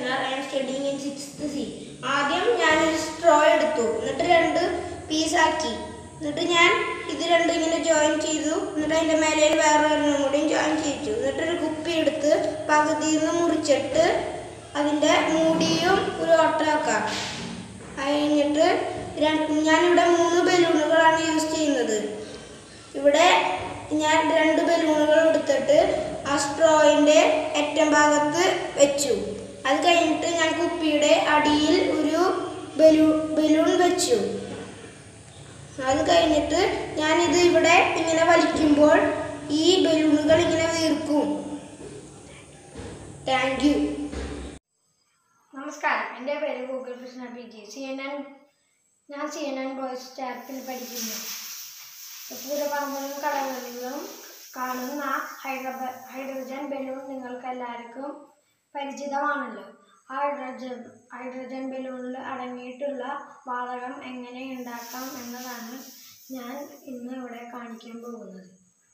Seminar I am studying in sixth C ആദ്യം ഞാനൊരു straw എടുത്തു എന്നിട്ട് രണ്ട് പീസാക്കി എന്നിട്ട് ഞാൻ ഇത് രണ്ടും ഇങ്ങനെ ജോയിൻ ചെയ്തു എന്നിട്ട് അതിൻ്റെ മേലെ വേറെ ഒരെണ്ണം കൂടിയും ജോയിൻ ചെയ്തു എന്നിട്ടൊരു കുപ്പി എടുത്ത് പകുതിയിൽ നിന്ന് മുറിച്ചിട്ട് അതിൻ്റെ മൂടിയും ഒരു ഓട്ടമാക്കാം അത് കഴിഞ്ഞിട്ട് രണ്ട് ഞാനിവിടെ മൂന്ന് ബലൂണുകളാണ് യൂസ് ചെയ്യുന്നത് ഇവിടെ ഞാൻ രണ്ട് ബലൂണുകൾ എടുത്തിട്ട് ആ സ്ട്രോയിൻ്റെ അറ്റം ഭാഗത്ത് വെച്ചു അത് കഴിഞ്ഞിട്ട് ഞാൻ കുപ്പിയുടെ അടിയിൽ ഒരു ബലൂ ബലൂൺ വെച്ചു അത് കഴിഞ്ഞിട്ട് ഞാനിത് ഇവിടെ ഇങ്ങനെ വലിക്കുമ്പോൾ ഈ ബലൂണുകൾ ഇങ്ങനെ വീർക്കും താങ്ക് യു നമസ്കാരം എൻ്റെ പേര് Gokul Krishna P G C N N ഞാൻ സി എൻ എൻ ബോയ്സ് സ്റ്റാഫിൽ പഠിക്കുന്നു പൂരപ്പറമ്പലും കടകളിലും കാണുന്ന ഹൈഡ്രബ ഹൈഡ്രജൻ ബലൂൺ നിങ്ങൾക്ക് എല്ലാവർക്കും പരിചിതമാണല്ലോ ഹൈഡ്രജൻ ഹൈഡ്രജൻ ബലൂണിൽ അടങ്ങിയിട്ടുള്ള വാതകം എങ്ങനെ ഉണ്ടാക്കാം എന്നതാണ് ഞാൻ ഇന്ന് ഇവിടെ കാണിക്കാൻ പോകുന്നത്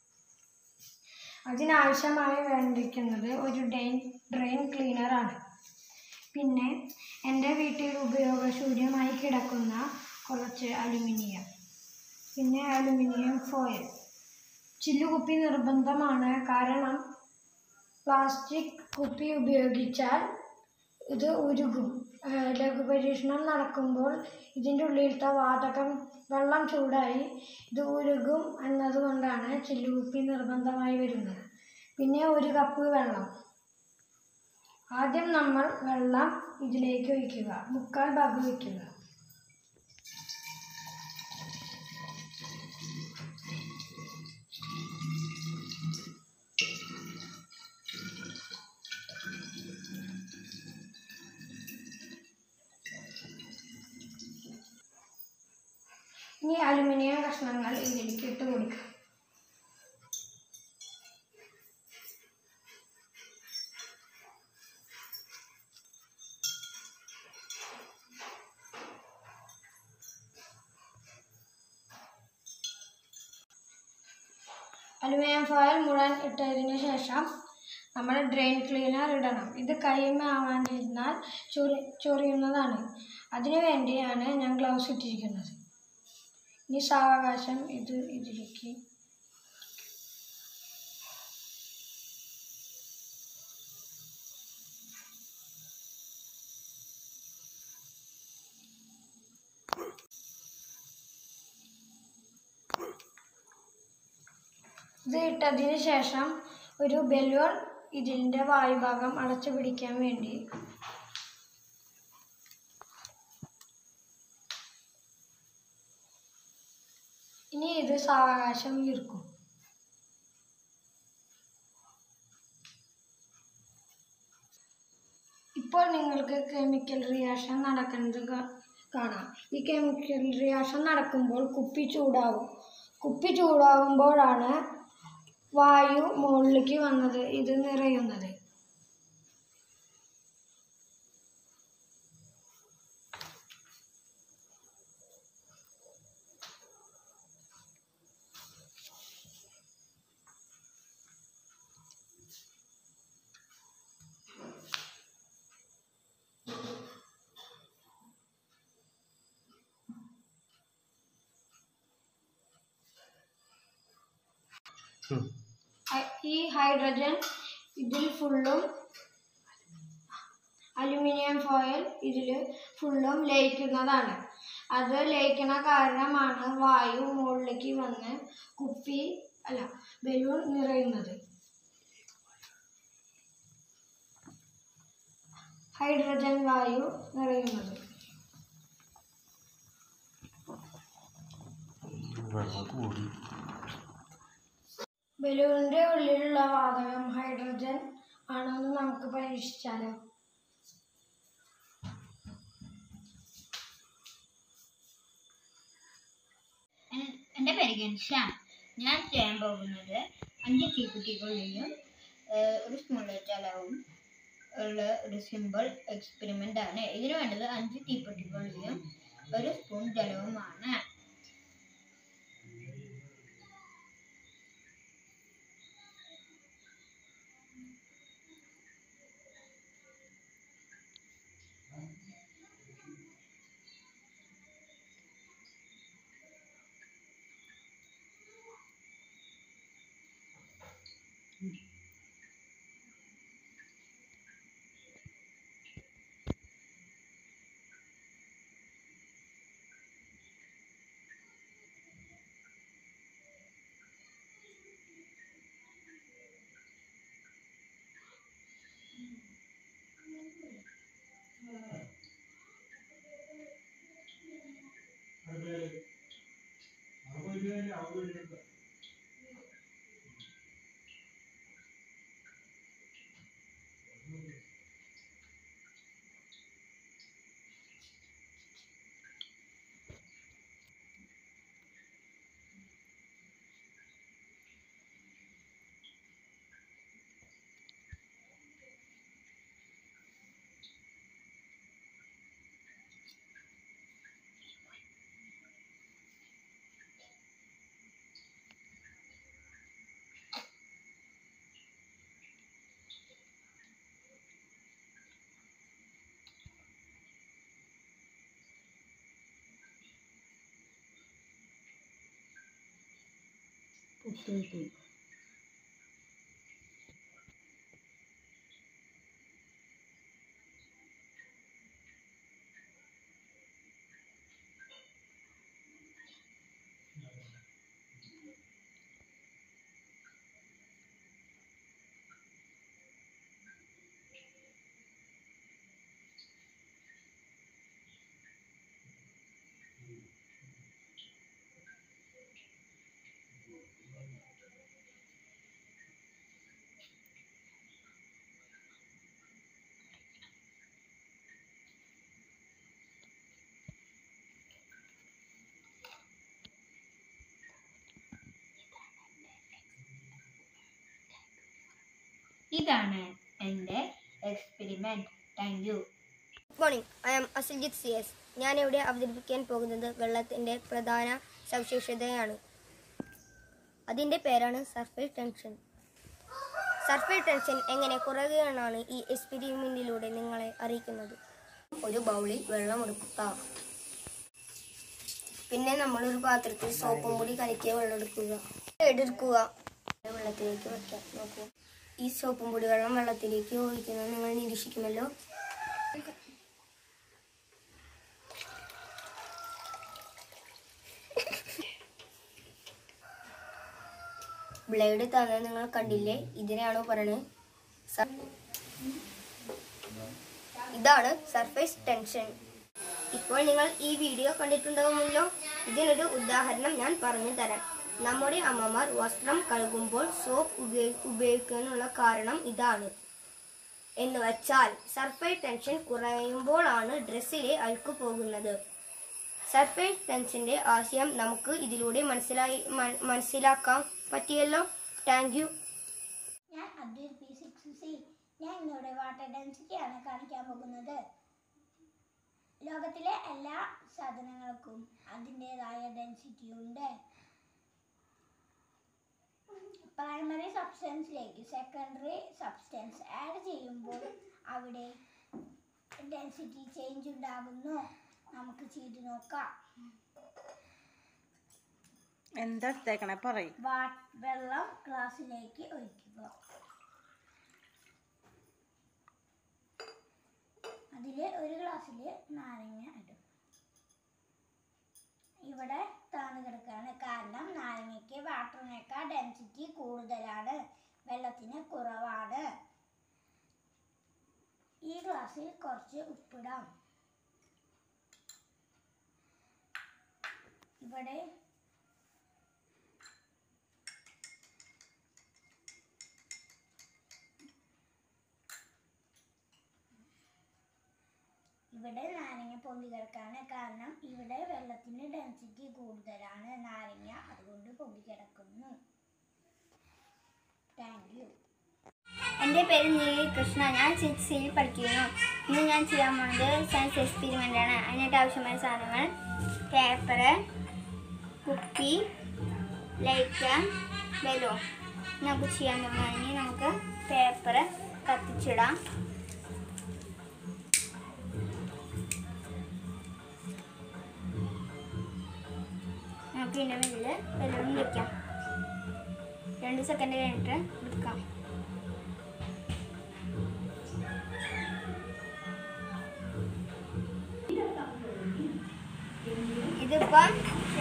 അതിനാവശ്യമായി വേണ്ടിയിരിക്കുന്നത് ഒരു ഡ്രെയിൻ ഡ്രെയിൻ ക്ലീനറാണ് പിന്നെ എൻ്റെ വീട്ടിൽ ഉപയോഗശൂന്യമായി കിടക്കുന്ന കുറച്ച് അലുമിനിയം പിന്നെ അലുമിനിയം ഫോയിൽ ചില്ലുകുപ്പി നിർബന്ധമാണ് കാരണം പ്ലാസ്റ്റിക് കുപ്പി ഉപയോഗിച്ചാൽ ഇത് ഉരുകും ഏഹ് ലഘുപരീക്ഷണം നടക്കുമ്പോൾ ഇതിൻ്റെ ഉള്ളിലത്തെ വാതകം വെള്ളം ചൂടായി ഇത് ഉരുകും എന്നതുകൊണ്ടാണ് ചില്ലുകുപ്പി നിർബന്ധമായി വരുന്നത് പിന്നെ ഒരു കപ്പ് വെള്ളം ആദ്യം നമ്മൾ വെള്ളം ഇതിലേക്ക് ഒഴിക്കുക മുക്കാൽ ഭാഗം ഒഴിക്കുക ഇനി അലുമിനിയം കഷ്ണങ്ങൾ ഇതിലേക്ക് ഇട്ട് കൊടുക്കുക അലുമിനിയം ഫോയിൽ മുഴുവൻ ഇട്ടതിന് ശേഷം നമ്മൾ ഡ്രെയിൻ ക്ലീനർ ഇടണം ഇത് കൈമാവാണ്ടിരുന്നാൽ ചൊറി ചൊറിയുന്നതാണ് അതിനു വേണ്ടിയാണ് ഞാൻ ഗ്ലൗസ് ഇട്ടിരിക്കുന്നത് ഇനി സാവകാശം ഇത് ഇതിലേക്ക് ഇത് ഇട്ടതിന് ശേഷം ഒരു ബലൂൺ ഇതിൻ്റെ വായുഭാഗം അടച്ചു പിടിക്കാൻ വേണ്ടി ഇനി ഇത് സാവകാശം ഈർക്കും ഇപ്പോൾ നിങ്ങൾക്ക് കെമിക്കൽ റിയാക്ഷൻ നടക്കുന്നത് കാ- കാണാം ഈ കെമിക്കൽ റിയാക്ഷൻ നടക്കുമ്പോൾ കുപ്പി ചൂടാവും കുപ്പി ചൂടാവുമ്പോഴാണ് വായു മുകളിലേക്ക് വന്നത് ഇത് നിറയുന്നത് ഹൈ- ഈ ഹൈഡ്രജൻ ഇതിൽ ഫുള്ളും അലുമിനിയം ഫോയിൽ ഇതിൽ ഫുള്ളും ലയിക്കുന്നതാണ് അത് ലയിക്കണ കാരണമാണ് വായു മുകളിലേക്ക് വന്ന് കുപ്പി അല്ല ബലൂൺ നിറയുന്നത് ഹൈഡ്രജൻ വായു നിറയുന്നത് വെള്ളം കൂടി ബലൂണിന്റെ ഉള്ളിലുള്ള വാതകം ഹൈഡ്രജൻ ആണെന്ന് നമുക്ക് പരീക്ഷിച്ചാലോ എൻ- എൻ്റെ പേര് ഗൻഷ്യാണ് ഞാൻ ചെയ്യാൻ പോകുന്നത് അഞ്ച് തീക്കുട്ടികളിലും ഏഹ്, ഒരു സ്മോൾ ജലവും ഉള്ള ഒരു സിമ്പിൾ എക്സ്പെരിമെൻ്റ് ആണ് ഇതിന് വേണ്ടത് അഞ്ച് തീപ്പെട്ടികളിലും ഒരു സ്പൂൺ ജലവുമാണ് ഇതാണ് എൻ്റെ experiment thank you good morning I am Asiljith C S ഞാൻ ഇവിടെ അവതരിപ്പിക്കാൻ പോകുന്നത് വെള്ളത്തിൻ്റെ പ്രധാന സവിശേഷതയാണ് അതിൻ്റെ പേരാണ് സർഫേസ് ടെൻഷൻ സർഫേസ് ടെൻഷൻ എങ്ങനെ കുറയുകയെന്നാണ് ഈ എക്സ്പെരിമെൻറ്റിലൂടെ നിങ്ങളെ അറിയിക്കുന്നത് ഒരു ബൗളിൽ വെള്ളം എടുക്കുക പിന്നെ നമ്മൾ ഒരു പാത്രത്തിൽ സോപ്പും പൊടി കലക്കിയ വെള്ളം എടുക്കുക എടുക്കുക വെള്ളത്തിലേക്ക് വെക്കാം നോക്കൂ ഈ സോപ്പും പൊടി വെള്ളം വെള്ളത്തിലേക്ക് ഒഴിക്കുന്നത് നിങ്ങൾ നിരീക്ഷിക്കുമല്ലോ ബ്ലേഡ് തന്നെ നിങ്ങൾ കണ്ടില്ലേ ഇതിനെയാണോ പറയുന്നത് സ- ഇതാണ് സർഫേസ് ടെൻഷൻ ഇപ്പോൾ നിങ്ങൾ ഈ വീഡിയോ കണ്ടിട്ടുണ്ടാവുമല്ലോ ഇതിനൊരു ഉദാഹരണം ഞാൻ പറഞ്ഞു തരാം നമ്മുടെ അമ്മമാർ വസ്ത്രം കഴുകുമ്പോൾ സോപ്പ് ഉപയോഗി ഉപയോഗിക്കാനുള്ള കാരണം ഇതാണ് എന്ന് വച്ചാൽ സർഫേസ് ടെൻഷൻ കുറയുമ്പോഴാണ് ഡ്രസ്സിലെ അഴുക്ക് പോകുന്നത് സർഫേസ് ടെൻഷന്റെ ആശയം നമുക്ക് ഇതിലൂടെ മനസ്സിലായി മ- മനസ്സിലാക്കാൻ പറ്റിയല്ലോ താങ്ക് യു ഞാൻ അബ്ദുൽ പി സിക്സ് സി ഞാൻ ഇന്നിവിടെ വാട്ടർ ഡെൻസിറ്റിയാണ് കാണിക്കാൻ പോകുന്നത് ലോകത്തിലെ എല്ലാ സാധനങ്ങൾക്കും അതിൻ്റെതായ ഡെൻസിറ്റി ഉണ്ട് പ്രൈമറി സബ്സ്റ്റൻസിലേക്ക് സെക്കൻഡറി സബ്സ്റ്റൻസ് ആഡ് ചെയ്യുമ്പോൾ അവിടെ ഡെൻസിറ്റി ചേഞ്ച് ഉണ്ടാകുന്നു നമുക്ക് ചെയ്ത് നോക്കാം എന്താ എടുത്തേക്കണേ പറയും വാ- വെള്ളം ഗ്ലാസ്സിലേക്ക് ഒഴിക്കുക അതിൽ ഒരു ഗ്ലാസ്സിൽ നാരങ്ങ ഇടും ഇവിടെ താന്ന് കിടക്കുകയാണ് കാരണം നാരങ്ങയ്ക്ക് വാട്ടറിനേക്കാൾ ഡെൻസിറ്റി കൂടുതലാണ് വെള്ളത്തിന് കുറവാണ് ഈ ഗ്ലാസ്സിൽ കുറച്ച് ഉപ്പിടാം ഇവിടെ ഇവിടെ നാരങ്ങ പൊന്തി കിടക്കാണ് കാരണം ഇവിടെ വെള്ളത്തിന് ഡെൻസിറ്റി കൂടുതലാണ് നാരങ്ങ അതുകൊണ്ട് പൊന്തി കിടക്കുന്നു താങ്ക് യു എൻ്റെ പേര് നീലി കൃഷ്ണ ഞാൻ സിക്സിൽ പഠിക്കുന്നു ഇന്ന് ഞാൻ ചെയ്യാൻ പോകുന്നത് സയൻസ് എക്സ്പെരിമെൻ്റ് ആണ് അതിനായിട്ട് ആവശ്യമായ സാധനങ്ങൾ പേപ്പറ് കുപ്പി ലൈറ്റ് ബലൂൺ നമുക്ക് ചെയ്യാൻ തുടങ്ങി നമുക്ക് പേപ്പറ് കത്തിച്ചിടാം നമുക്ക് ഇതിൻ്റെ മുന്നിൽ ബലൂൺ വയ്ക്കാം രണ്ട് സെക്കൻഡ് കഴിഞ്ഞിട്ട് എടുക്കാം ഇതിപ്പം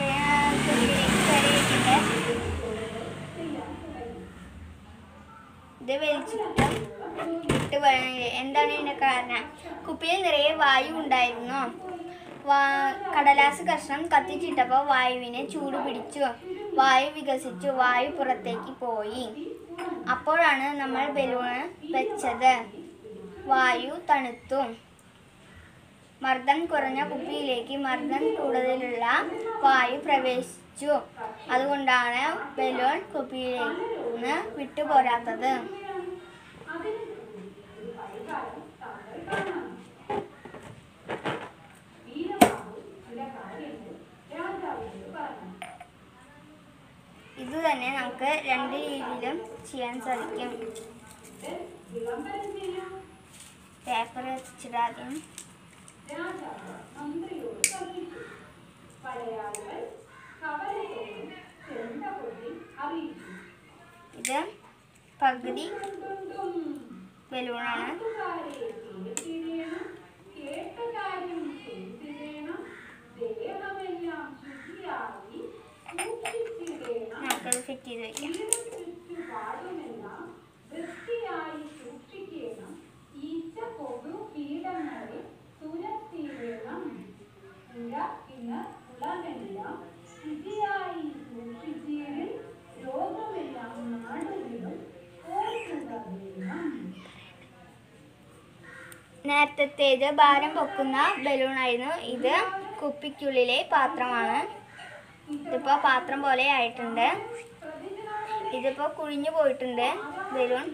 ഇത് വലിച്ചിട്ട് ഇട്ട് വ- എന്താണ് ഇതിന്റെ കാരണം കുപ്പിയിൽ നിറയെ വായു ഉണ്ടായിരുന്നു വാ- കടലാസ് കഷ്ണം കത്തിച്ചിട്ടപ്പോൾ വായുവിനെ ചൂട് പിടിച്ചു വായു വികസിച്ചു വായു പുറത്തേക്ക് പോയി അപ്പോഴാണ് നമ്മൾ ബലൂൺ വെച്ചത് വായു തണുത്തു മർദ്ദം കുറഞ്ഞ കുപ്പിയിലേക്ക് മർദ്ദം കൂടുതലുള്ള വായു പ്രവേശിച്ചു അതുകൊണ്ടാണ് ബലൂൺ കുപ്പിയിൽ നിന്ന് വിട്ടുപോരാത്തത് ഇത് തന്നെ നമുക്ക് രണ്ട് രീതിയിലും ചെയ്യാൻ സാധിക്കും പേപ്പർ വെച്ചിടാദ്യം ഇത് പകുതി ബലൂണാണ് നമുക്കത് ഫിറ്റ് ചെയ്ത് വയ്ക്കാം നേരത്തേത് ഭാരം പൊക്കുന്ന ബലൂണായിരുന്നു ഇത് കുപ്പിക്കുള്ളിലെ പാത്രമാണ് ഇതിപ്പോ പാത്രം പോലെ ആയിട്ടുണ്ട് ഇതിപ്പോ കുഴിഞ്ഞു പോയിട്ടുണ്ട് ബലൂൺ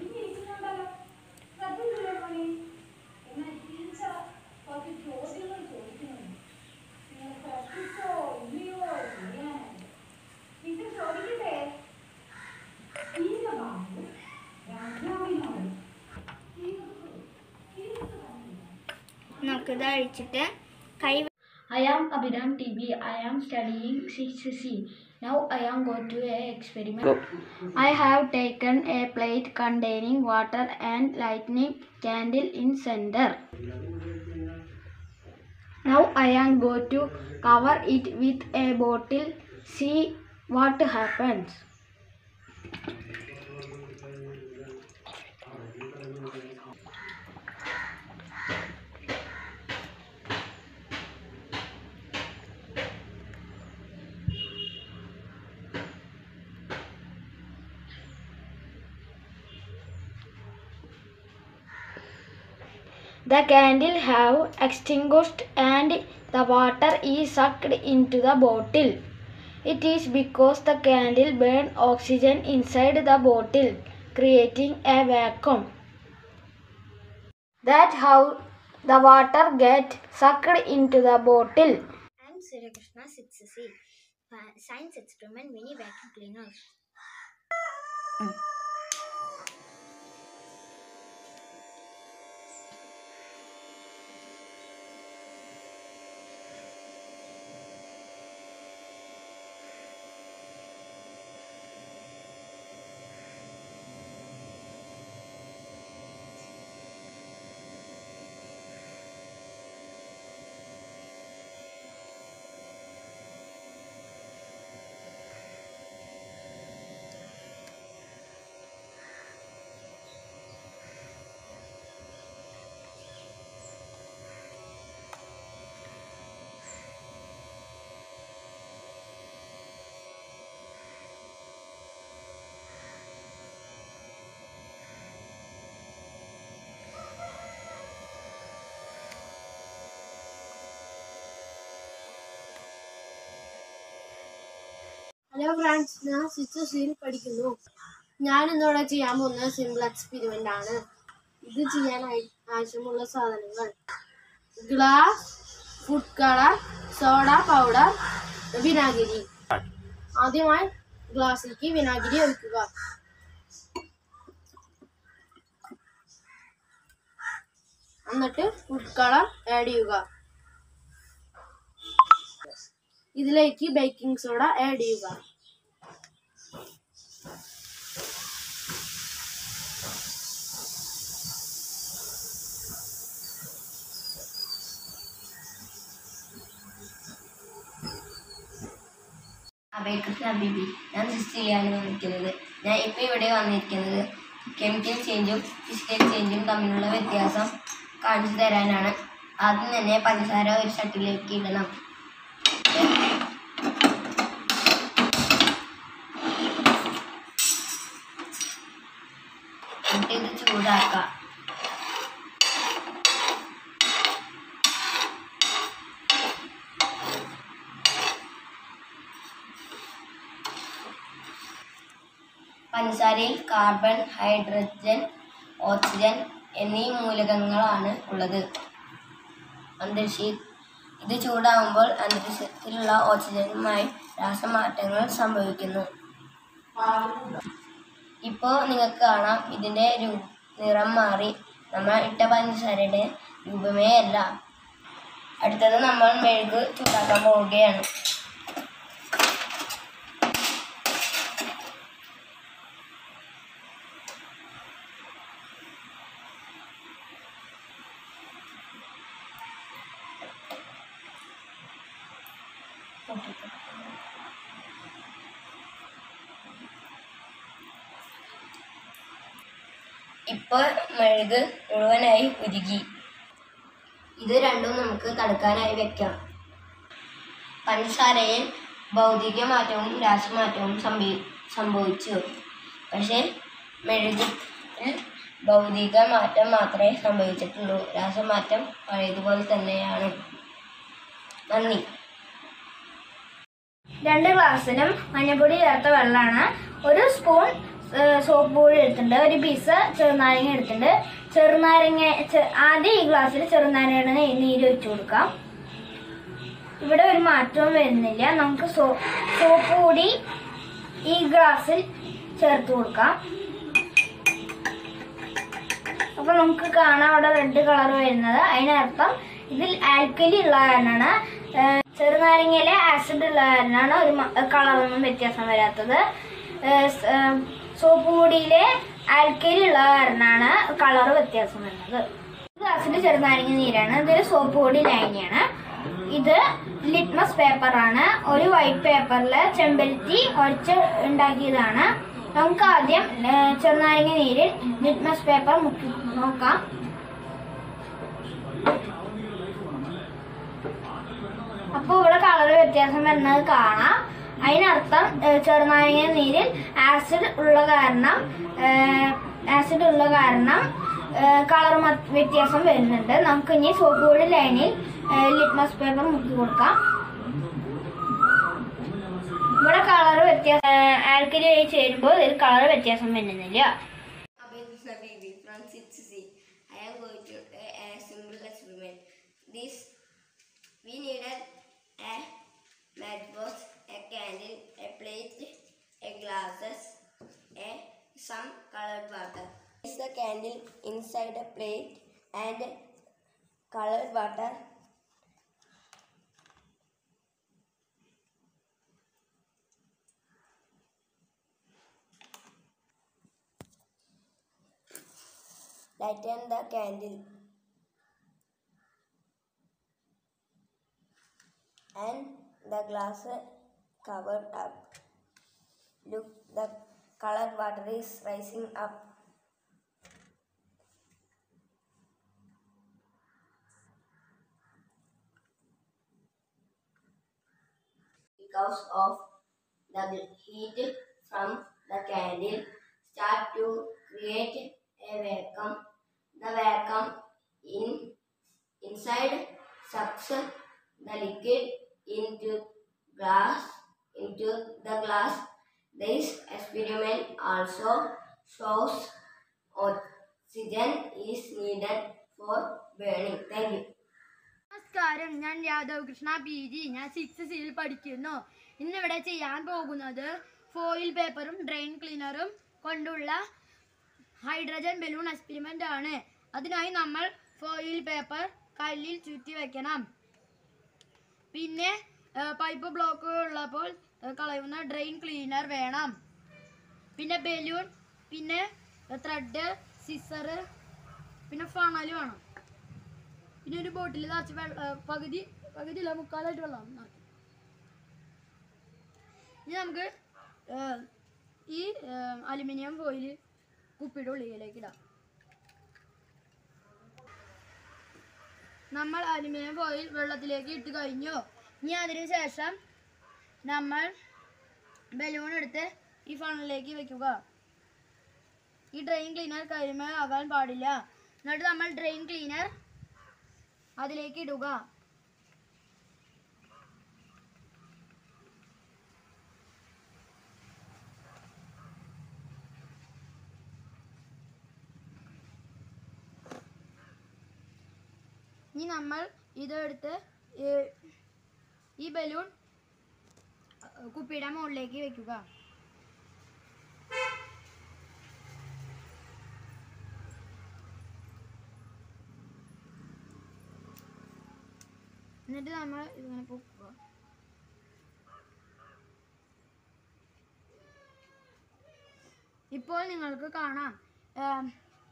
നമുക്കിത് അഴിച്ചിട്ട് കൈ I am Abhidham TB. I am studying 6C. Now I am going to a experiment. I have taken a plate containing water and lighting candle in center. Now I am going to cover it with a bottle. See what happens. The candle have extinguished and the water is sucked into the bottle. It is because the candle burn oxygen inside the bottle, creating a vacuum. That's how the water get sucked into the bottle. I am Surya Krishna 6C. Science experiment mini vacuum cleaner. Hello friends ഞാൻ sister സീൽ പഠിക്കുന്നു ഞാൻ ഇന്നിവിടെ ചെയ്യാൻ പോകുന്ന simple experiment ആണ് ഇത് ചെയ്യാനായി ആവശ്യമുള്ള സാധനങ്ങൾ glass food colour soda powder വിനാഗിരി ആദ്യമായി ഗ്ലാസ്സിലേക്ക് വിനാഗിരി ഒഴിക്കുക എന്നിട്ട് ഫുഡ് കളർ ആഡ് ചെയ്യുക ഇതിലേക്ക് ബേക്കിംഗ് സോഡ ആഡ് ചെയ്യുക അബേകൃഷ്ണ ബിബി ഞാൻ സിസ്റ്റിലാണ് വന്നിരിക്കുന്നത് ഞാൻ ഇപ്പോൾ ഇവിടെ വന്നിരിക്കുന്നത് കെമിക്കൽ ചേഞ്ചും ഫിസിക്കൽ ചേഞ്ചും തമ്മിലുള്ള വ്യത്യാസം കാണിച്ചു തരാനാണ് ആദ്യം തന്നെ പഞ്ചസാര ഒരു ചട്ടിയിലേക്ക് ഇടണം പഞ്ചസാരയിൽ കാർബൺ ഹൈഡ്രജൻ ഓക്സിജൻ എന്നീ മൂലകങ്ങളാണ് ഉള്ളത് അന്തരീക്ഷ ഇത് ചൂടാകുമ്പോൾ അന്തരീക്ഷത്തിലുള്ള ഓക്സിജനുമായി രാസമാറ്റങ്ങൾ സംഭവിക്കുന്നു ഇപ്പോൾ നിങ്ങൾക്ക് കാണാം ഇതിൻ്റെ രൂ നിറം മാറി നമ്മൾ ഇട്ട പഞ്ചസാരയുടെ രൂപമേ അല്ല അടുത്തത് നമ്മൾ മെഴുക് ചൂടാക്കാൻ പോവുകയാണ് ഇപ്പോൾ മെഴുക് മുഴുവനായി ഉരുകി ഇത് രണ്ടും നമുക്ക് തടുക്കാനായി വെക്കാം പഞ്ചസാരയിൽ ഭൗതിക മാറ്റവും രാസമാറ്റവും സംഭവി സംഭവിച്ചു പക്ഷേ മെഴുകിൽ ഭൗതിക മാറ്റം മാത്രമേ സംഭവിച്ചിട്ടുള്ളൂ രാസമാറ്റം പഴയതുപോലെ തന്നെയാണ് നന്ദി രണ്ട് ഗ്ലാസ്സിലും മഞ്ഞപ്പൊടി ചേർത്ത വെള്ളമാണ് ഒരു സ്പൂൺ സോപ്പ് പൊടി എടുത്തിട്ടുണ്ട് ഒരു പീസ് ചെറുനാരങ്ങ എടുത്തിട്ടുണ്ട് ചെറുനാരങ്ങ ചെ- ആദ്യം ഈ ഗ്ലാസ്സിൽ ചെറുനാരങ്ങയുടെ നെയ് നീര് വെച്ച് കൊടുക്കാം ഇവിടെ ഒരു മാറ്റവും വരുന്നില്ല നമുക്ക് സോ സോപ്പ് പൊടി ഈ ഗ്ലാസ്സിൽ ചേർത്ത് കൊടുക്കാം അപ്പൊ നമുക്ക് കാണാം അവിടെ റെഡ് കളർ വരുന്നത് അതിനർത്ഥം ഇതിൽ ആൽക്കലി ഉള്ള കാരണമാണ് ഏഹ് ചെറുനാരങ്ങയിലെ ആസിഡ് ഉള്ള കാരണമാണ് ഒരു കളറൊന്നും വ്യത്യാസം വരാത്തത് ഏഹ് സ്- ഏഹ് സോപ്പ് പൊടിയിലെ ആൽക്കലി ഉള്ള കാരണമാണ് കളർ വ്യത്യാസം വരുന്നത് ഇത് ഗ്ലാസ്സിൽ ചെറുനാരങ്ങ നീരാണ് ഇതൊരു സോപ്പ് പൊടി ലായനിയാണ് ഇത് ലിറ്റ്മസ് പേപ്പറാണ് ഒരു വൈറ്റ് പേപ്പറിൽ ചെമ്പരത്തി ഉരച്ച് ഉണ്ടാക്കിയതാണ് നമുക്ക് ആദ്യം ഏഹ്, ചെറുനാരങ്ങ നീരിൽ ലിറ്റ്മസ് പേപ്പർ മുക്കി നോക്കാം അപ്പോൾ ഇവിടെ കളർ വ്യത്യാസം വരുന്നത് കാണാം അതിനർത്ഥം ഏഹ്, ചെറുനാരങ്ങ നീരിൽ ആസിഡ് ഉള്ള കാരണം ആസിഡ് ഉള്ള കാരണം കളർ വ്യത്യാസം വരുന്നുണ്ട് നമുക്ക് ഇനി സോപ്പ് പൊടി ലൈനിൽ ലിറ്റ്മസ് പേപ്പർ മുക്കി കൊടുക്കാം ഇവിടെ കളർ വ്യത്യാസം ആൽക്കലി ചേരുമ്പോൾ ഇതിൽ കളർ വ്യത്യാസം വരുന്നില്ല Habibi from 6C. I am going to do a simple experiment. This we needed a matchbox, a candle, a plate, a glasses, a some colored water. Place the candle inside a plate and colored water. Lighten the candle. And the glass covered up. Look, the colored water is rising up. Because of the heat from the candle start to create a vacuum. The vacuum in inside sucks the liquid into glass into the glass. This experiment also shows oxygen is needed for burning. Thank you. നമസ്കാരം ഞാൻ Yadav Krishna P G ഞാൻ six സിയിൽ പഠിക്കുന്നു ഇന്നിവിടെ ചെയ്യാൻ പോകുന്നത് foil പേപ്പറും drain ക്ലീനറും കൊണ്ടുള്ള ഹൈഡ്രജൻ ബലൂൺ എക്സ്പെരിമെൻ്റ് ആണ് അതിനായി നമ്മൾ ഫോയിൽ പേപ്പർ കല്ലിൽ ചുറ്റി വെക്കണം പിന്നെ ഏഹ്, പൈപ്പ് ബ്ലോക്ക് ഉള്ളപ്പോൾ ഏഹ്, കളയുന്ന ഡ്രെയിൻ ക്ലീനർ വേണം പിന്നെ ബലൂൺ പിന്നെ ത്രെഡ് സിസറ് പിന്നെ ഫണൽ വേണം പിന്നെ ഒരു ബോട്ടിൽ നിറച്ച് വെള്ളം ഏഹ് പകുതി പകുതി ഇല്ല മുക്കാലായിട്ട് വെള്ളം നിറയ്ക്കും ഇനി നമുക്ക് ഏഹ് ഈ ഏഹ് അലുമിനിയം ഫോയിൽ കുപ്പിയുടെ ഉള്ളിലേക്ക് ഇടാം നമ്മൾ അലുമിനിയം ഫോയിൽ വെള്ളത്തിലേക്ക് ഇട്ട് കഴിഞ്ഞു ഇനി അതിന് ശേഷം നമ്മൾ ബലൂൺ എടുത്ത് ഈ ഫണലിലേക്ക് വെക്കുക ഈ ഡ്രെയിൻ ക്ലീനർ കരിമ ആകാൻ പാടില്ല എന്നിട്ട് നമ്മൾ ഡ്രെയിൻ ക്ലീനർ അതിലേക്ക് ഇടുക ഇനി നമ്മൾ ഇതെടുത്ത് ഈ- ഈ ബലൂൺ കുപ്പിയുടെ മുകളിലേക്ക് വെക്കുക എന്നിട്ട് നമ്മൾ ഇതിങ്ങനെ പൊക്കുക ഇപ്പോൾ നിങ്ങൾക്ക് കാണാം ഏം,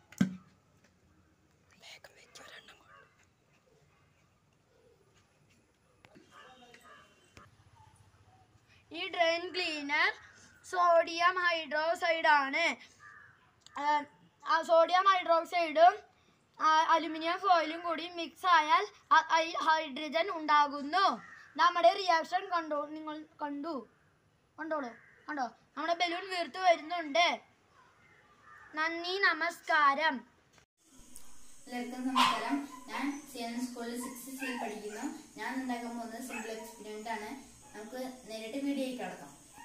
ഈ ഡ്രെയിൻ ക്ലീനർ സോഡിയം ഹൈഡ്രോക്സൈഡ് ആണ് ഏം, ആ സോഡിയം ഹൈഡ്രോക്സൈഡും അലുമിനിയം ഫോയിലും കൂടി മിക്സ് ആയാൽ അ- അതിൽ ഹൈഡ്രജൻ ഉണ്ടാകുന്നു നമ്മുടെ റിയാക്ഷൻ കണ്ടോ നിങ്ങൾ കണ്ടു കണ്ടോളൂ കണ്ടോ നമ്മുടെ ബലൂൺ വീർത്ത് വരുന്നുണ്ട് നന്ദി നമസ്കാരം എല്ലാവർക്കും നമസ്കാരം ഞാൻ സി എൻ സ്കൂളിൽ സിക്സ് സി പഠിക്കുന്നു ഞാൻ ഉണ്ടാക്കാൻ പോകുന്നത് സിമ്പിൾ എക്സ്പീരിയൻറ്റ് ആണ് നമുക്ക് നേരിട്ട് വീഡിയോയിൽ കിടക്കാം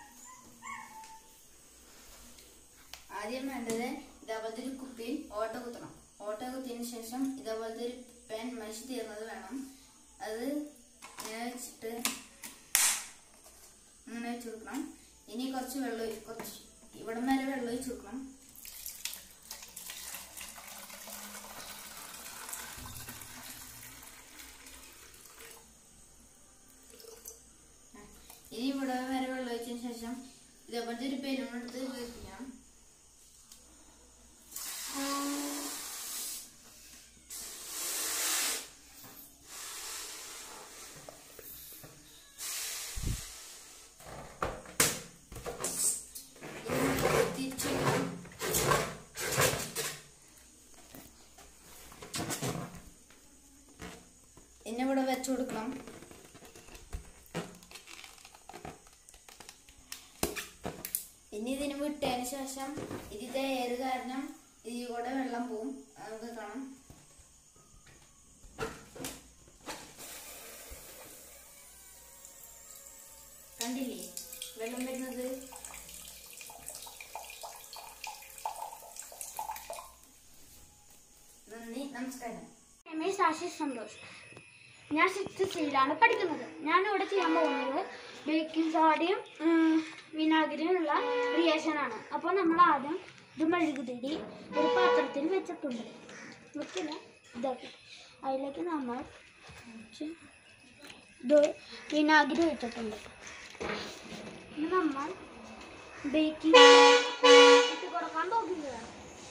ആദ്യം വേണ്ടത് ഇതേപോലത്തെ ഒരു കുപ്പിയിൽ ഓട്ട കുത്തണം ഓട്ട കുത്തിയതിന് ശേഷം ഇതേപോലത്തെ ഒരു പെൻ മഷി തീർന്നത് വേണം അത് ഇങ്ങനെ വെച്ചിട്ട് ഇങ്ങനെ വെച്ച് കൊടുക്കണം ഇനി കുറച്ച് വെള്ളം ഒഴി- കുറച്ച് ഇവിടം വരെ വെള്ളം ഒഴിച്ച് കൊടുക്കണം ഇനി ഇവിടെ വരെ വെള്ളം ഒഴിച്ചതിന് ശേഷം ഇതേപോലത്തെ ഒരു പെരും എടുത്ത് വെക്കണം തിരിച്ചു വെക്കണം. ഇനി ഇവിടെ വെച്ചു കൊടുക്കണം ഇനി ഇതിന് വിട്ടതിന് ശേഷം ഇതിന്റെ ഏത് കാരണം ഇതിൽ കൂടെ വെള്ളം പോവും അത് നമുക്ക് കാണാം കണ്ടില്ലേ വെള്ളം വരുന്നത് നന്ദി നമസ്കാരം രമേശ് ആശിഷ് സന്തോഷ് ഞാൻ സിക്സ് സിയിലാണ് പഠിക്കുന്നത് ഞാൻ ഇവിടെ ചെയ്യാൻ പോകുന്നത് ബേക്കിംഗ് സോഡയും വിനാഗിരിയുള്ള റിയേഷൻ ആണ് അപ്പോൾ നമ്മൾ ആദ്യം ഇത് മെഴുകുതിരി ഒരു പാത്രത്തിൽ വെച്ചിട്ടുണ്ട് വെക്കില്ല ഇതാക്കി അതിലേക്ക് നമ്മൾ കുറച്ച് ഇത് വിനാഗിരി വെച്ചിട്ടുണ്ട് ഇനി നമ്മൾ ബേക്കിംഗ് ഇട്ട് കൊടുക്കാൻ പോകുന്നതാണ്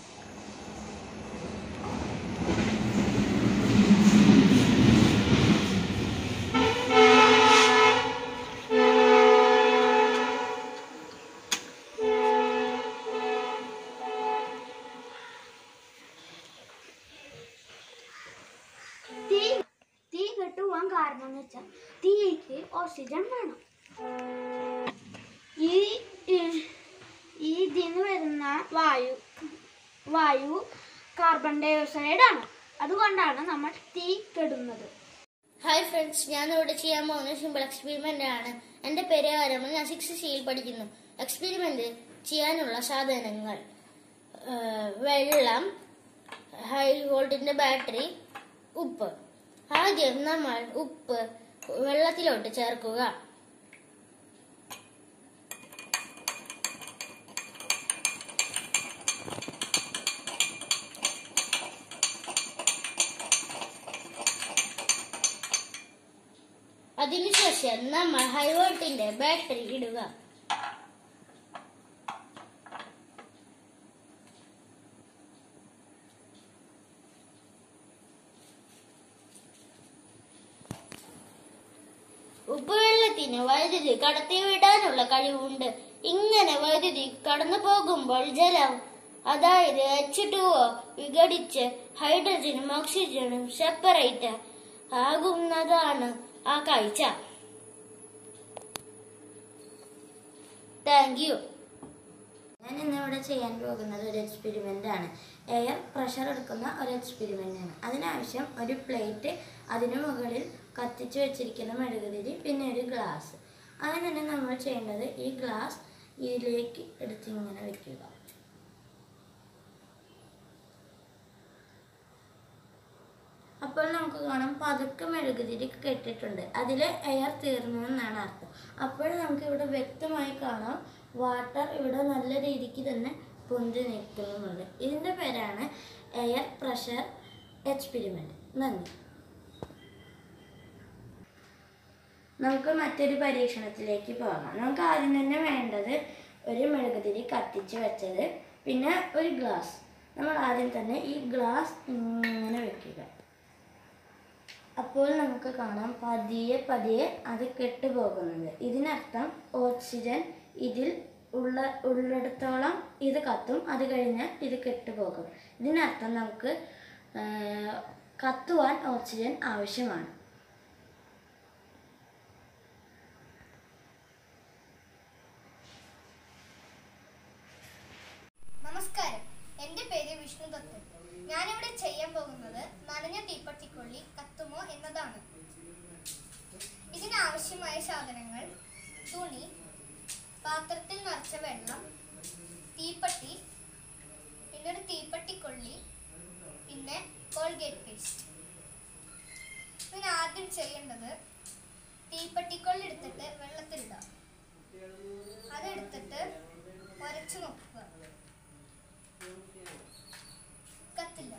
തീ തീ കെട്ടുപോകാൻ കാരണം എന്ന് വെച്ചാൽ തീക്ക് ഓക്സിജൻ വേണം ഈ ഈ- ഈ ഇതിന്ന് വരുന്ന വായു വായു കാർബൺ ഡൈ ഓക്സൈഡ് ആണ് അതുകൊണ്ടാണ് നമ്മൾ തീ കെടുന്നത് ഹായ് ഫ്രണ്ട്സ് ഞാൻ ഇവിടെ ചെയ്യാൻ പോകുന്ന സിമ്പിൾ എക്സ്പെരിമെന്റ് ആണ് എന്റെ പേര് ആരംഭം ഞാൻ സിക്സ് സിയിൽ പഠിക്കുന്നു എക്സ്പെരിമെന്റ് ചെയ്യാനുള്ള സാധനങ്ങൾ ഏഹ്, വെള്ളം ഹൈ വോൾട്ടിന്റെ ബാറ്ററി ഉപ്പ് ആദ്യം നമ്മൾ ഉപ്പ് വെള്ളത്തിലോട്ട് ചേർക്കുക അതിനുശേഷം നമ്മൾ ഹൈ വോൾട്ടിന്റെ ബാറ്ററി ഇടുക ഉപ്പുവെള്ളത്തിന് വൈദ്യുതി കടത്തിവിടാനുള്ള കഴിവുണ്ട് ഇങ്ങനെ വൈദ്യുതി കടന്നു പോകുമ്പോൾ ജലം അതായത് എച്ച് ടു ഒ വിഘടിച്ച് ഹൈഡ്രജനും ഓക്സിജനും സെപ്പറേറ്റ് ആകുന്നതാണ് ആ കാഴ്ച താങ്ക് യു ഞാൻ ഇന്നിവിടെ ചെയ്യാൻ പോകുന്നത് ഒരു എക്സ്പെരിമെൻ്റ് ആണ് എയർ പ്രഷർ എടുക്കുന്ന ഒരു എക്സ്പെരിമെൻ്റ് ആണ് അതിനാവശ്യം ഒരു പ്ലേറ്റ് അതിന് മുകളിൽ കത്തിച്ച് വെച്ചിരിക്കുന്ന മെഴുകുതിരി പിന്നെ ഒരു ഗ്ലാസ് അങ്ങനെ തന്നെ നമ്മൾ ചെയ്യേണ്ടത് ഈ ഗ്ലാസ് ഇതിലേക്ക് എടുത്ത് ഇങ്ങനെ വെക്കുക അപ്പോൾ അപ്പോൾ നമുക്ക് കാണാം പതുക്കെ മെഴുകുതിരി കെട്ടിട്ടുണ്ട് അതിൽ എയർ തീർന്നു എന്നാണ് അർത്ഥം അപ്പോൾ നമുക്ക് ഇവിടെ വ്യക്തമായി കാണാം വാട്ടർ ഇവിടെ നല്ല രീതിക്ക് തന്നെ പൊന്തി നിൽക്കുന്നുണ്ട് ഇതിൻ്റെ പേരാണ് എയർ പ്രഷർ എക്സ്പെരിമെൻറ്റ് നന്ദി നമുക്ക് മറ്റൊരു പരീക്ഷണത്തിലേക്ക് പോകാം നമുക്ക് ആദ്യം തന്നെ വേണ്ടത് ഒരു മെഴുകുതിരി കത്തിച്ച് വെച്ചത് പിന്നെ ഒരു ഗ്ലാസ് നമ്മൾ ആദ്യം തന്നെ ഈ ഗ്ലാസ് ഇങ്ങനെ വെക്കുക അപ്പോൾ നമുക്ക് കാണാം പതിയെ പതിയെ അത് കെട്ടുപോകുന്നത് ഇതിനർത്ഥം ഓക്സിജൻ ഇതിൽ ഉള്ള ഉള്ളിടത്തോളം ഇത് കത്തും അത് കഴിഞ്ഞാൽ ഇത് കെട്ടുപോകും ഇതിനർത്ഥം നമുക്ക് ആ, കത്തുവാൻ ഓക്സിജൻ ആവശ്യമാണ് നമസ്കാരം എൻ്റെ പേര് വിഷ്ണു ദത്തൻ ഞാനിവിടെ ചെയ്യാൻ പോകുന്നത് നനഞ്ഞ തീപ്പട്ടിക്കൊള്ളി കത്തുമോ എന്നതാണ് ഇതിനാവശ്യമായ സാധനങ്ങൾ തുണി പാത്രത്തിൽ നിറച്ച വെള്ളം തീപ്പട്ടി പിന്നെ ഒരു തീപ്പട്ടിക്കൊള്ളി പിന്നെ കോൾഗേറ്റ് പേസ്റ്റ് ഇതിന് ആദ്യം ചെയ്യേണ്ടത് തീപ്പട്ടിക്കൊള്ളി എടുത്തിട്ട് വെള്ളത്തിലിടാം അതെടുത്തിട്ട് ഉരച്ചു നോക്കുക കത്തില്ല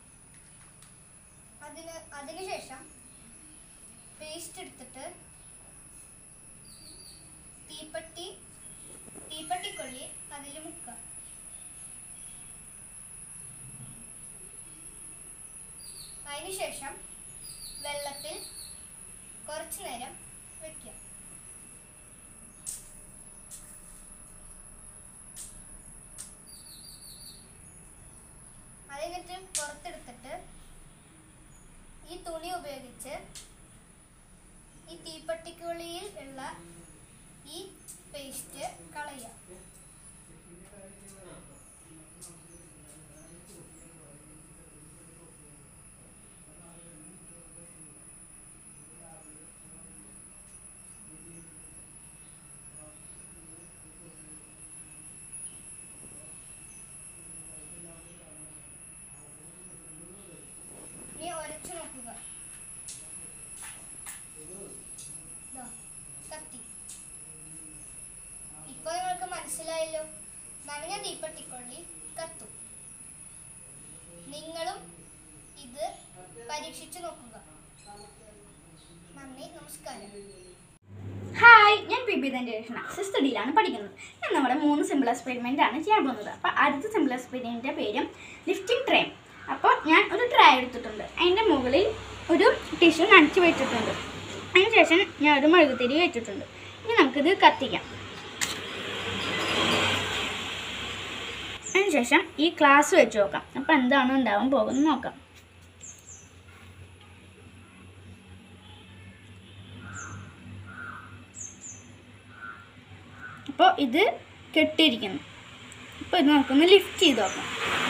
അതിന് അതിനുശേഷം പേസ്റ്റ് എടുത്തിട്ട് തീപ്പട്ടി തീപ്പട്ടിക്കൊള്ളി അതിൽ മുക്കുക അതിനുശേഷം വെള്ളത്തിൽ കുറച്ചു നേരം വെക്കുക അത് കഴിഞ്ഞിട്ട് പുറത്തെടുത്തിട്ട് ഈ തുണി ഉപയോഗിച്ച് ഈ തീപ്പട്ടിക്കുള്ളിയിൽ ഉള്ള ഈ പേസ്റ്റ് കളയുക ഇനി ഉരച്ചു നോക്കുക ദാ, കത്തി ഇപ്പൊ നിങ്ങൾക്ക് മനസ്സിലായല്ലോ നനഞ്ഞ തീപ്പട്ടിക്കൊള്ളി കത്തും നിങ്ങളും ഇത് പരീക്ഷിച്ചു നോക്കുക നന്ദി നമസ്കാരം ഹായ് ഞാൻ പി ബി രക്ഷണ സിക്സ് ഡിയിലാണ് പഠിക്കുന്നത് ഞാൻ നമ്മുടെ മൂന്ന് സിമ്പിൾ എക്സ്പെരിമെൻ്റ് ആണ് ചെയ്യാൻ പോകുന്നത് അപ്പോൾ അടുത്ത സിമ്പിൾ എക്സ്പെരിമെൻറ്റിൻ്റെ പേരും ലിഫ്റ്റിംഗ് ട്രേ അപ്പോൾ ഞാൻ ഒരു ട്രേ എടുത്തിട്ടുണ്ട് അതിൻ്റെ മുകളിൽ ഒരു ടിഷ്യൂ നനച്ച് വെച്ചിട്ടുണ്ട് അതിന് ശേഷം ഞാൻ ഒരു മെഴുകുതിരി വെച്ചിട്ടുണ്ട് ഇനി നമുക്കിത് കത്തിക്കാം അതിനുശേഷം ഈ ഗ്ലാസ് വെച്ച് നോക്കാം അപ്പോൾ എന്താണ് ഉണ്ടാവാൻ പോകുന്നത് നോക്കാം അപ്പോൾ ഇത് കെട്ടിയിരിക്കുന്നു അപ്പോൾ ഇത് നമുക്കൊന്ന് ലിഫ്റ്റ് ചെയ്ത് നോക്കാം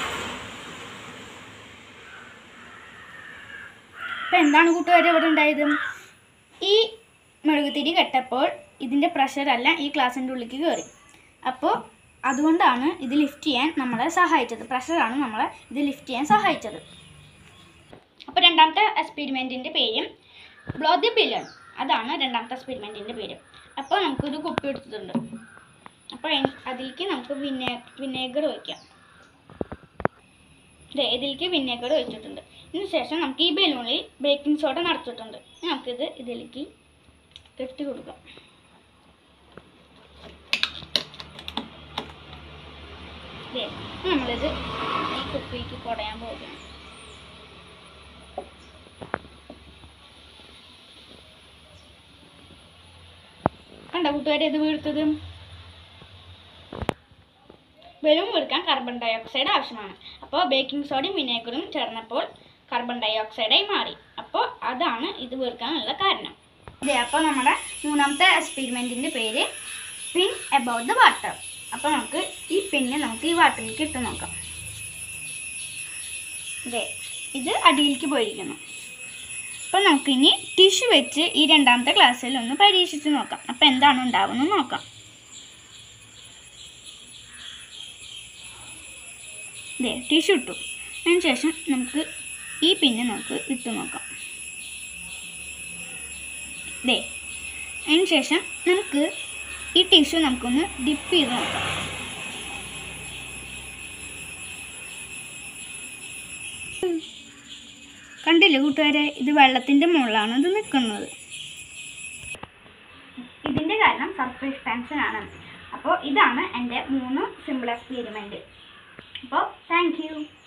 അപ്പോൾ എന്താണ് കൂട്ടുകാരെ ഇവിടെ ഉണ്ടായത് ഈ മെഴുകുതിരി കെട്ടപ്പോൾ ഇതിൻ്റെ പ്രഷറല്ല ഈ ഗ്ലാസിൻ്റെ ഉള്ളിലേക്ക് കയറി അപ്പോൾ അതുകൊണ്ടാണ് ഇത് ലിഫ്റ്റ് ചെയ്യാൻ നമ്മളെ സഹായിച്ചത് പ്രഷറാണ് നമ്മളെ ഇത് ലിഫ്റ്റ് ചെയ്യാൻ സഹായിച്ചത് അപ്പോൾ രണ്ടാമത്തെ എക്സ്പെരിമെൻറ്റിൻ്റെ പേര് ബ്ലോ ദി ബില്ലൺ അതാണ് രണ്ടാമത്തെ എക്സ്പെരിമെൻറ്റിൻ്റെ പേര് അപ്പോൾ നമുക്കൊരു കുപ്പി എടുത്തിട്ടുണ്ട് അപ്പോൾ എൻ- അതിലേക്ക് നമുക്ക് വിനേ വിനേഗർ ഒഴിക്കാം ദേ ഇതിലേക്ക് വിനേഗർ ഒഴിച്ചിട്ടുണ്ട് ഇതിന് ശേഷം നമുക്ക് ഈ ബലൂണിൽ ബേക്കിംഗ് സോഡ നിറച്ചിട്ടുണ്ട് ഇനി നമുക്കിത് ഇതിലേക്ക് കെട്ടി കൊടുക്കാം ദേ ഇനി നമ്മളിത് ഈ കുപ്പിക്ക് കുടയാൻ പോകുകയാണ് കണ്ട കൂട്ടുകാരെ ഇത് വീഴ്ത്തത് ബലൂൺ വീർക്കാൻ കാർബൺ ഡൈ ഓക്സൈഡ് ആവശ്യമാണ് അപ്പോൾ ബേക്കിംഗ് സോഡയും വിനേഗറും ചേർന്നപ്പോൾ കാർബൺ ഡൈ ഓക്സൈഡായി മാറി അപ്പോൾ അതാണ് ഇത് വീർക്കാനുള്ള കാരണം ഇതേ അപ്പോൾ നമ്മുടെ മൂന്നാമത്തെ എക്സ്പെരിമെൻറ്റിൻ്റെ പേര് പിൻ അബൌട്ട് ദ വാട്ടർ അപ്പോൾ നമുക്ക് ഈ പിന്ന് നമുക്ക് ഈ വാട്ടറിലേക്ക് ഇട്ട് നോക്കാം ഇതേ ഇത് അടിയിലേക്ക് പോയിരിക്കുന്നു അപ്പോൾ നമുക്കിനി ടിഷ്യൂ വെച്ച് ഈ രണ്ടാമത്തെ ക്ലാസ്സിൽ ഒന്ന് പരീക്ഷിച്ച് നോക്കാം അപ്പോൾ എന്താണ് ഉണ്ടാവുന്നത് നോക്കാം ഇതേ ടിഷ്യൂ ഇട്ടു അതിന് ശേഷം നമുക്ക് ഈ പിന്ന് നമുക്ക് ഇട്ട് നോക്കാം ദേ അതിന് ശേഷം നമുക്ക് ഈ ടിഷ്യൂ നമുക്കൊന്ന് ഡിപ്പ് ചെയ്ത് നോക്കാം കണ്ടില്ലേ കൂട്ടുകാരെ ഇത് വെള്ളത്തിൻ്റെ മുകളിലാണ് ഇത് നിൽക്കുന്നത് ഇതിൻ്റെ കാരണം സർഫേസ് ടെൻഷൻ ആണ് അപ്പോൾ ഇതാണ് എൻ്റെ മൂന്ന് സിമ്പിൾ എക്സ്പീരിമെൻറ്റ് അപ്പോൾ താങ്ക് യു